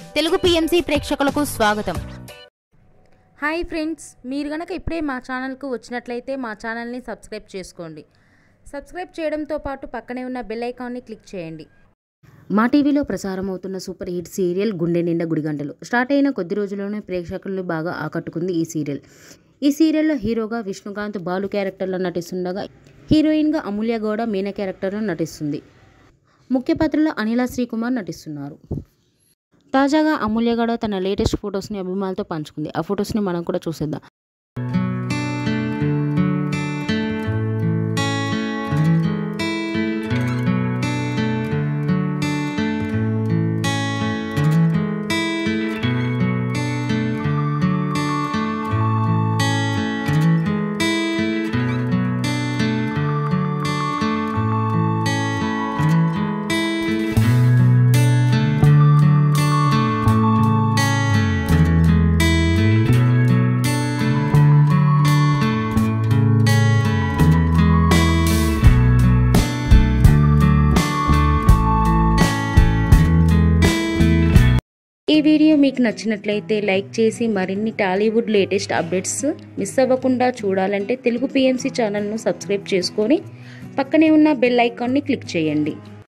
Telugu PMC ప్రేక్షకులకు స్వాగతం hi friends మీరు గనక ఇప్పుడే మా ఛానల్కు వచ్చినట్లయితే మా ఛానల్ని సబ్స్క్రైబ్ చేసుకోండి సబ్స్క్రైబ్ చేయడంతో పాటు పక్కనే ఉన్న బెల్ ఐకాన్ని క్లిక్ చేయండి మా టీవీలో ప్రసారం అవుతున్న సూపర్ హిట్ సీరియల్ గుండె నిండా గుడిగంటలు స్టార్ట్ అయిన కొద్ది రోజుల్లోనే ప్రేక్షకులను బాగా ఆకట్టుకుంది ఈ సీరియల్ ఈ సీరియల్లో హీరోగా విష్ణుకాంత్ బాలు క్యారెక్టర్లో నటిస్తుండగా హీరోయిన్గా అమూల్య గౌడ మీన క్యారెక్టర్లో నటిస్తుంది ముఖ్య పాత్రలో అనిల శ్రీకుమార్ నటిస్తున్నారు తాజాగా అమూల్య గౌడ తన లేటెస్ట్ ఫొటోస్ని అభిమానులతో పంచుకుంది ఆ ఫొటోస్ని మనం కూడా చూసేద్దాం ఈ వీడియో మీకు నచ్చినట్లయితే లైక్ చేసి మరిన్ని టాలీవుడ్ లేటెస్ట్ అప్డేట్స్ మిస్ అవ్వకుండా చూడాలంటే తెలుగు పిఎంసి ఛానల్ను సబ్స్క్రైబ్ చేసుకొని పక్కనే ఉన్న బెల్ ఐకాన్ని క్లిక్ చేయండి